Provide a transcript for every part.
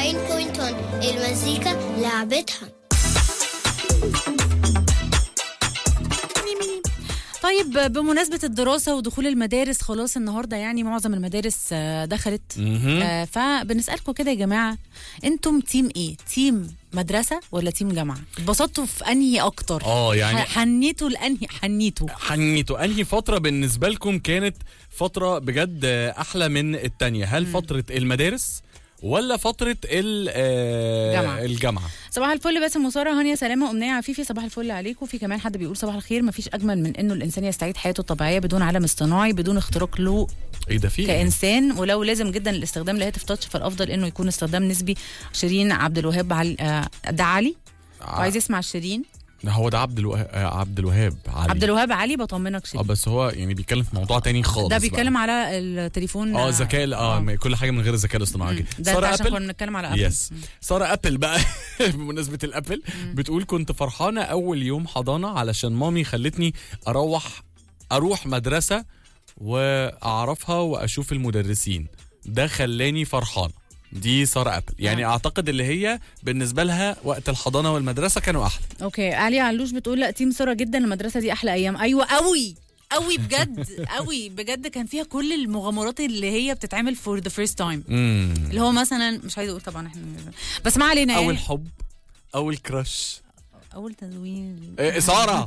المزيكا لعبتها طيب بمناسبة الدراسة ودخول المدارس خلاص النهاردة يعني معظم المدارس آه، دخلت مهم. آه، فبنسألكم كده يا جماعة انتم تيم ايه؟ تيم مدرسة ولا تيم جامعة؟ اتبسطتوا في انهي اكتر؟ اه يعني ح- حنيتوا لانهي حنيتوا حنيتوا انهي فتره بالنسبه لكم كانت فتره بجد احلى من التانية هل فتره المدارس ولا فتره ال- آه، جامعة. الجامعه صباح الفل باسم وساره هانيا سلامه امنيه عفيفي صباح الفل عليكم في كمان حد بيقول صباح الخير مفيش اجمل من انه الانسان يستعيد حياته الطبيعيه بدون عالم اصطناعي بدون اختراق له ايه ده في إيه؟ كانسان ولو لازم جدا الاستخدام لهاتف تاتش فالافضل انه يكون استخدام نسبي شيرين عبد الوهاب علي آه، ده علي وعايز يسمع شيرين هو ده عبد الوهاب عبد الوهاب علي عبد الوهاب علي بطمنك اه شيرين بس هو يعني بيتكلم في موضوع تاني خالص ده بقى. بيتكلم على التليفون اه ذكاء اه ما- كل حاجه من غير الذكاء الاصطناعي مم. كده. ده, ده ساره عشان ابل كنا بنتكلم على ابل يس مم. ساره ابل بقى بمناسبه الابل بتقول كنت فرحانه اول يوم حضانه علشان مامي خلتني اروح اروح مدرسه واعرفها واشوف المدرسين ده خلاني فرحانه دي ساره ابل يعني اعتقد اللي هي بالنسبه لها وقت الحضانه والمدرسه كانوا احلى اوكي علي علوش بتقول لا تيم ساره جدا المدرسه دي احلى ايام ايوه قوي قوي بجد قوي بجد كان فيها كل المغامرات اللي هي بتتعمل فور ذا فيرست تايم امم اللي هو مثلا مش عايزه اقول طبعا احنا بس ما علينا اول يعني حب اول كراش اول تزوين إيه ساره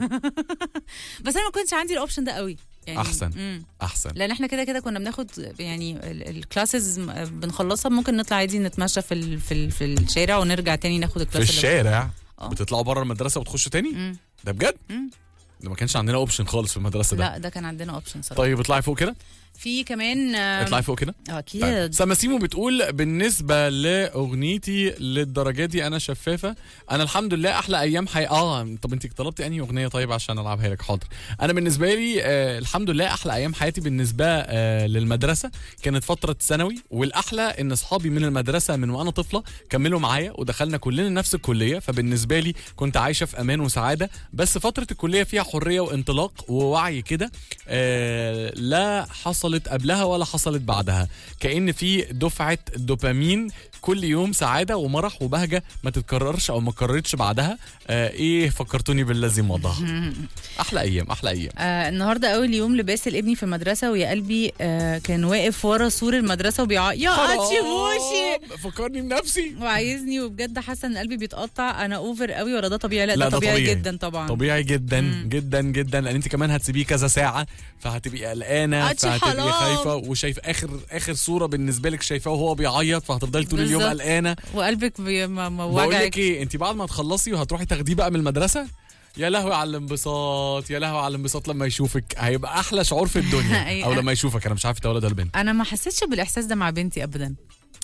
بس انا ما كنتش عندي الاوبشن ده قوي يعني أحسن. مم. احسن لان احنا كده كده كنا بناخد يعني الكلاسز بنخلصها ممكن نطلع عادي نتمشى في ال في, ال في الشارع ونرجع تاني ناخد في الكلاس اللي- الشارع آه. بتطلعوا بره المدرسه وتخشوا تاني مم. ده بجد مم. ده ما كانش عندنا اوبشن خالص في المدرسه ده لا ده كان عندنا اوبشن صراحه طيب اطلعي فوق كده في كمان آه، اطلعي فوق كده طيب. اكيد سماسيمو بتقول بالنسبه لاغنيتي للدرجه دي انا شفافه انا الحمد لله احلى ايام حي اه طب انت طلبتي انهي اغنيه طيب عشان العبها لك حاضر انا بالنسبه لي آه الحمد لله احلى ايام حياتي بالنسبه آه للمدرسه كانت فتره ثانوي والاحلى ان اصحابي من المدرسه من وانا طفله كملوا معايا ودخلنا كلنا نفس الكليه فبالنسبه لي كنت عايشه في امان وسعاده بس فتره الكليه فيها حريه وانطلاق ووعي كده آه لا حصلت قبلها ولا حصلت بعدها كأن في دفعة دوبامين كل يوم سعادة ومرح وبهجة ما تتكررش أو ما اتكررتش بعدها آه إيه فكرتوني بالذي مضى أحلى أيام أحلى أيام آه النهارده اول يوم لباسل ابني في المدرسه ويا قلبي آه كان واقف ورا سور المدرسه وبيعيط يا اتشيبوشي حرام، فكرني بنفسي وعايزني وبجد حاسه ان قلبي بيتقطع انا اوفر قوي ولا ده طبيعي لا, لا، ده ده طبيعي, طبيعي. جدا طبعا طبيعي جدا جدا جدا لان انت كمان هتسيبيه كذا ساعه فهتبقي قلقانه أتشي فهتبقي حرام. خايفه وشايف اخر اخر صوره بالنسبه لك شايفاه وهو بيعيط فهتفضلي طول اليوم بالظبط. قلقانه وقلبك بي- ما- ما بقول لك وجعك ايه انت بعد ما تخلصي وهتروحي تاخديه بقى من المدرسه يا لهوي على الانبساط يا لهوي على الانبساط لما يشوفك هيبقى احلى شعور في الدنيا أي- او لما يشوفك انا مش عارف انت ولد ولا بنت انا ما حسيتش بالاحساس ده مع بنتي ابدا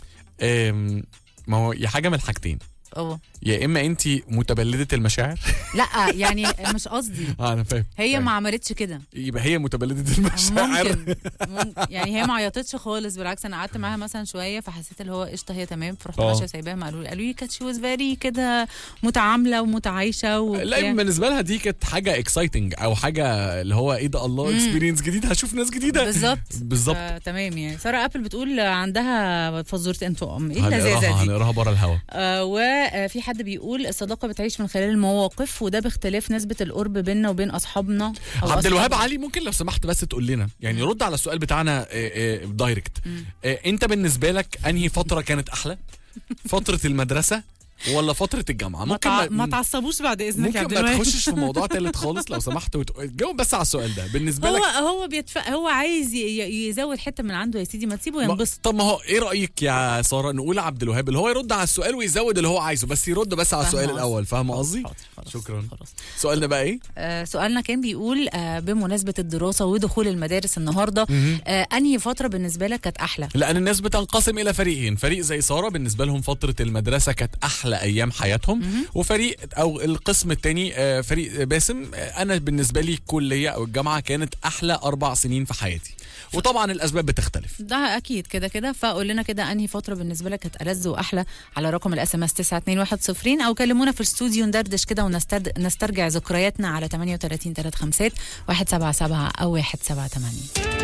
أم، ما هو يا حاجه من الحاجتين اه يا اما انت متبلده المشاعر لا يعني مش قصدي اه انا فاهم هي فاهم. ما عملتش كده يبقى هي متبلده المشاعر ممكن. ممكن يعني هي ما عيطتش خالص بالعكس انا قعدت معاها مثلا شويه فحسيت اللي هو قشطه هي تمام فرحت اه. ماشيه سايباها ما قالوا لي قالوا لي كانت شي واز فيري كده متعامله ومتعايشه وبتاع. لا بالنسبه لها دي كانت حاجه اكسايتنج او حاجه اللي هو ايه ده الله اكسبيرينس جديد هشوف ناس جديده بالظبط بالظبط آه، تمام يعني ساره ابل بتقول عندها فزوره انتوا ام ايه اللذاذه هنقراها دي هنقراها بره الهوا آه وفي حد بيقول الصداقه بتعيش من خلال المواقف وده باختلاف نسبه القرب بيننا وبين اصحابنا أو عبد الوهاب أصحابنا. علي ممكن لو سمحت بس تقول لنا يعني رد على السؤال بتاعنا آه، آه، دايركت آه، انت بالنسبه لك انهي فتره كانت احلى فتره المدرسه ولا فتره الجامعه ما, ممكن تع... ما, ما تعصبوش بعد اذنك يا ممكن عبد ما الوهاب تخشش في موضوع تالت خالص لو سمحت وت- جاوب بس على السؤال ده بالنسبه هو لك هو بيتف... هو عايز ي... ي- يزود حته من عنده يا سيدي ما تسيبه ما- ينبسط طب ما هو ايه رايك يا ساره نقول عبد الوهاب اللي هو يرد على السؤال ويزود اللي هو عايزه بس يرد بس على فاهمة السؤال قصدي. الاول فاهم خلاص، قصدي حاضر، خلاص، شكرا. خلاص سؤالنا بقى ايه آه سؤالنا كان بيقول آه بمناسبه الدراسه ودخول المدارس النهارده آه انهي فتره بالنسبه لك كانت احلى لان الناس بتنقسم الى فريقين فريق زي ساره بالنسبه لهم فتره المدرسه كانت احلى ايام حياتهم وفريق او القسم الثاني فريق باسم آه، انا بالنسبه لي الكليه او الجامعه كانت احلى اربع سنين في حياتي وطبعا الاسباب بتختلف ده اكيد كده كده فقول لنا كده انهي فتره بالنسبه لك كانت ألذ واحلى على رقم الاس ام اس 92110 او كلمونا في الاستوديو ندردش كده ونسترجع ذكرياتنا على 38 35 177 او 178